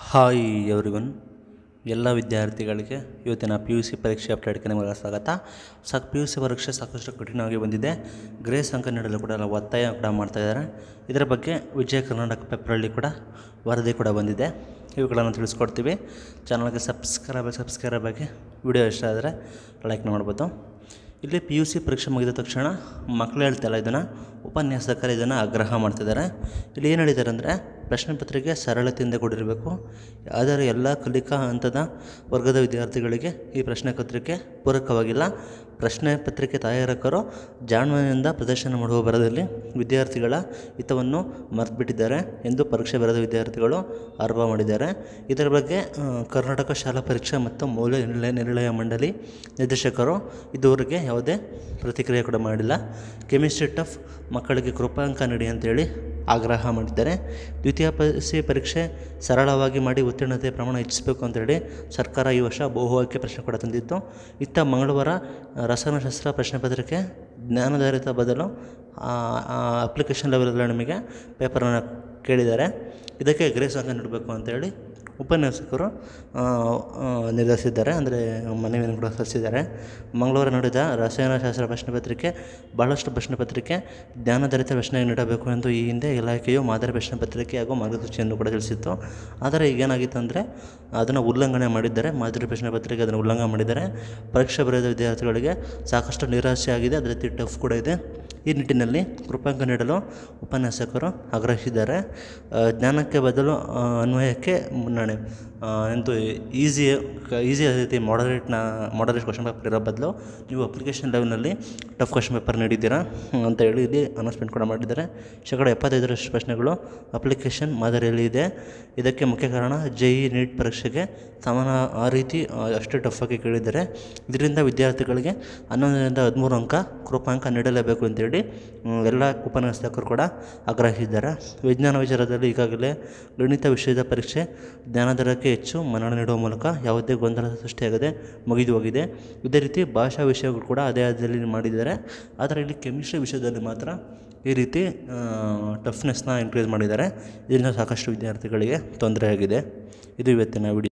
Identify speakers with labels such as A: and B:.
A: hi everyone ಎಲ್ಲ ವಿದ್ಯಾರ್ಥಿಗಳಿಗೆ ಇವತ್ತಿನ ಪಿ ಯು ಸಿ ಪರೀಕ್ಷೆ ಅಪ್ಡೇಟ್ಗೆ ನಿಮಗೆ ಸ್ವಾಗತ ಸಾಕು ಪಿ ಯು ಸಿ ಪರೀಕ್ಷೆ ಸಾಕಷ್ಟು ಕಠಿಣವಾಗಿ ಬಂದಿದೆ ಗ್ರೇಸ್ ಅಂಕ ನೀಡಲು ಕೂಡ ಎಲ್ಲ ಒತ್ತಾಯ ಕೂಡ ಮಾಡ್ತಾ ಇದ್ದಾರೆ ಇದರ ಬಗ್ಗೆ ವಿಜಯ ಕರ್ನಾಟಕ ಪೇಪರಲ್ಲಿ ಕೂಡ ವರದಿ ಕೂಡ ಬಂದಿದೆ ಇವುಗಳನ್ನು ತಿಳಿಸ್ಕೊಡ್ತೀವಿ ಚಾನಲ್ಗೆ ಸಬ್ಸ್ಕ್ರೈಬ್ ಸಬ್ಸ್ಕ್ರೈಬ್ ಆಗಿ ವಿಡಿಯೋ ಇಷ್ಟ ಆದರೆ ಲೈಕ್ ಮಾಡ್ಬೋದು ಇಲ್ಲಿ ಪಿ ಯು ಸಿ ಪರೀಕ್ಷೆ ಮುಗಿದ ತಕ್ಷಣ ಮಕ್ಕಳು ಹೇಳ್ತಾಯಿಲ್ಲ ಇದನ್ನು ಉಪನ್ಯಾಸಕರು ಇದನ್ನು ಆಗ್ರಹ ಮಾಡ್ತಿದ್ದಾರೆ ಇಲ್ಲಿ ಏನು ಹೇಳಿದ್ದಾರೆ ಅಂದರೆ ಪ್ರಶ್ನೆ ಪತ್ರಿಕೆ ಸರಳತೆಯಿಂದ ಕೂಡಿರಬೇಕು ಆದರೆ ಎಲ್ಲ ಕಲಿಕಾ ಹಂತದ ವರ್ಗದ ವಿದ್ಯಾರ್ಥಿಗಳಿಗೆ ಈ ಪ್ರಶ್ನೆ ಪತ್ರಿಕೆ ಪೂರಕವಾಗಿಲ್ಲ ಪ್ರಶ್ನೆ ಪತ್ರಿಕೆ ತಯಾರಕರು ಜಾಣ್ಮೆಯಿಂದ ಪ್ರದರ್ಶನ ಮಾಡುವ ಬರದಲ್ಲಿ ವಿದ್ಯಾರ್ಥಿಗಳ ಹಿತವನ್ನು ಮರೆತುಬಿಟ್ಟಿದ್ದಾರೆ ಎಂದು ಪರೀಕ್ಷೆ ಬರೆದ ವಿದ್ಯಾರ್ಥಿಗಳು ಆರೋಪ ಮಾಡಿದ್ದಾರೆ ಇದರ ಬಗ್ಗೆ ಆ, ಕರ್ನಾಟಕ ಶಾಲಾ ಪರೀಕ್ಷೆ ಮತ್ತು ಮೌಲ್ಯ ನಿರ್ಣಯ ನಿರ್ಣಯ ಮಂಡಳಿ ನಿರ್ದೇಶಕರು ಇದುವರೆಗೆ ಯಾವುದೇ ಪ್ರತಿಕ್ರಿಯೆ ಕೂಡ ಮಾಡಿಲ್ಲ ಕೆಮಿಸ್ಟ್ರಿ ಟಫ್ ಮಕ್ಕಳಿಗೆ ಕೃಪಾಂಕ ನೀಡಿ ಅಂತೇಳಿ ಆಗ್ರಹ ಮಾಡಿದ್ದಾರೆ ದ್ವಿತೀಯ ಪಿ ಯು ಸಿ ಪರೀಕ್ಷೆ ಸರಳವಾಗಿ ಮಾಡಿ ಉತ್ತೀರ್ಣತೆ ಪ್ರಮಾಣ ಹೆಚ್ಚಿಸಬೇಕು ಅಂತೇಳಿ ಸರ್ಕಾರ ಈ ವರ್ಷ ಬಹು ಆಯ್ಕೆ ಪ್ರಶ್ನೆ ಕೂಡ ತಂದಿತ್ತು ಇತ್ತ ಮಂಗಳವಾರ ಆ, ರಸಾಯನಶಾಸ್ತ್ರ ಪ್ರಶ್ನೆ ಪತ್ರಿಕೆ ಜ್ಞಾನಾಧಾರಿತ ಬದಲು ಅಪ್ಲಿಕೇಶನ್ ಲೆವೆಲ್ ನಿಮಗೆ ಪೇಪರನ್ನು ಕೇಳಿದ್ದಾರೆ ಇದಕ್ಕೆ ಗ್ರೇಸ್ ಅಂಕ ನೀಡಬೇಕು ಅಂತೇಳಿ ಉಪನ್ಯಾಸಕರು ಆ, ಆ, ನಿರ್ಧರಿಸಿದ್ದಾರೆ ಅಂದರೆ ಮನವಿಯನ್ನು ಕೂಡ ಸಲ್ಲಿಸಿದ್ದಾರೆ ಮಂಗಳವಾರ ನಡೆದ ರಸಾಯನಶಾಸ್ತ್ರ ಪ್ರಶ್ನೆ ಪತ್ರಿಕೆ ಬಹಳಷ್ಟು ಪ್ರಶ್ನೆ ಪತ್ರಿಕೆ ಜ್ಞಾನಾಧಾರಿತ ಪ್ರಶ್ನೆ ನೀಡಬೇಕು ಎಂದು ಈ ಹಿಂದೆ ಇಲಾಖೆಯು ಮಾದರಿ ಪ್ರಶ್ನೆ ಪತ್ರಿಕೆ ಹಾಗೂ ಮಾರ್ಗಸೂಚಿಯನ್ನು ಕೂಡ ತಿಳಿಸಿತ್ತು ಆದರೆ ಈಗೇನಾಗಿತ್ತು ಅಂದರೆ ಅದನ್ನು ಉಲ್ಲಂಘನೆ ಮಾಡಿದ್ದಾರೆ ಮಾದರಿ ಪ್ರಶ್ನೆ ಪತ್ರಿಕೆ ಅದನ್ನು ಉಲ್ಲಂಘನೆ ಮಾಡಿದ್ದಾರೆ ಪರೀಕ್ಷೆ ಬರೆದ ವಿದ್ಯಾರ್ಥಿಗಳಿಗೆ ಸಾಕಷ್ಟು ನಿರಾಸೆ ಆಗಿದೆ ಅದೇ ರೀತಿ ಟಫ್ ಕೂಡ ಇದೆ ಈ ನಿಟ್ಟಿನಲ್ಲಿ ಕೃಪಾಂಕ ನೀಡಲು ಉಪನ್ಯಾಸಕರು ಆಗ್ರಹಿಸಿದ್ದಾರೆ ಆ, ಜ್ಞಾನಕ್ಕೆ ಬದಲು ಆ, ಅನ್ವಯಕ್ಕೆ ಮುನ್ನಡೆ ಆ, ಎಂದು ಈಸಿ ಈಸಿ ರೀತಿ ಮಾಡರೇಟ್ನ ಮಾಡರೇಟ್ ಕ್ವಶನ್ ಪೇಪರ್ ಇರೋ ಬದಲು ನೀವು ಅಪ್ಲಿಕೇಶನ್ ಲೆವೆಲ್ನಲ್ಲಿ ಟಫ್ ಕ್ವಶನ್ ಪೇಪರ್ ನೀಡಿದ್ದೀರಾ ಹ್ಮ್, ಅಂತ ಹೇಳಿ ಇಲ್ಲಿ ಅನೌನ್ಸ್ಮೆಂಟ್ ಕೂಡ ಮಾಡಿದ್ದಾರೆ ಶೇಕಡ ಎಪ್ಪತ್ತೈದರಷ್ಟು ಪ್ರಶ್ನೆಗಳು ಅಪ್ಲಿಕೇಶನ್ ಮಾದರಿಯಲ್ಲಿ ಇದೆ ಇದಕ್ಕೆ ಮುಖ್ಯ ಕಾರಣ ಜೆ ಇ ನೀಟ್ ಪರೀಕ್ಷೆಗೆ ಸಮಾನ ಆ ರೀತಿ ಆ, ಅಷ್ಟೇ ಟಫ್ ಆಗಿ ಕೇಳಿದ್ದಾರೆ ಇದರಿಂದ ವಿದ್ಯಾರ್ಥಿಗಳಿಗೆ ಹನ್ನೊಂದರಿಂದ ಹದಿಮೂರು ಅಂಕ ಕೃಪಾಂಕ ನೀಡಲೇಬೇಕು ಅಂತೇಳಿ ಹ್ಮ್, ಎಲ್ಲ ಉಪನ್ಯಾಸಕರು ಕೂಡ ಆಗ್ರಹಿಸಿದ್ದಾರೆ ವಿಜ್ಞಾನ ವಿಚಾರದಲ್ಲಿ ಈಗಾಗಲೇ ಗಣಿತ ವಿಷಯದ ಪರೀಕ್ಷೆ ಜ್ಞಾನದರಕ್ಕೆ ಹೆಚ್ಚು ಮನ್ನಣೆ ನೀಡುವ ಮೂಲಕ ಯಾವುದೇ ಗೊಂದಲ ಸೃಷ್ಟಿಯಾಗದೆ ಮುಗಿದು ಹೋಗಿದೆ ಇದೇ ರೀತಿ ಭಾಷಾ ವಿಷಯಗಳು ಕೂಡ ಅದೇ ಅದೇ ಮಾಡಿದ್ದಾರೆ ಆದರೆ ಇಲ್ಲಿ ಕೆಮಿಸ್ಟ್ರಿ ವಿಷಯದಲ್ಲಿ ಮಾತ್ರ ಈ ರೀತಿ ಟಫ್ನೆಸ್ನ ಇನ್ಕ್ರೀಸ್ ಮಾಡಿದ್ದಾರೆ ಇದರಿಂದ ಸಾಕಷ್ಟು ವಿದ್ಯಾರ್ಥಿಗಳಿಗೆ ತೊಂದರೆಯಾಗಿದೆ ಇದು ಇವತ್ತಿನ ವಿಡಿಯೋ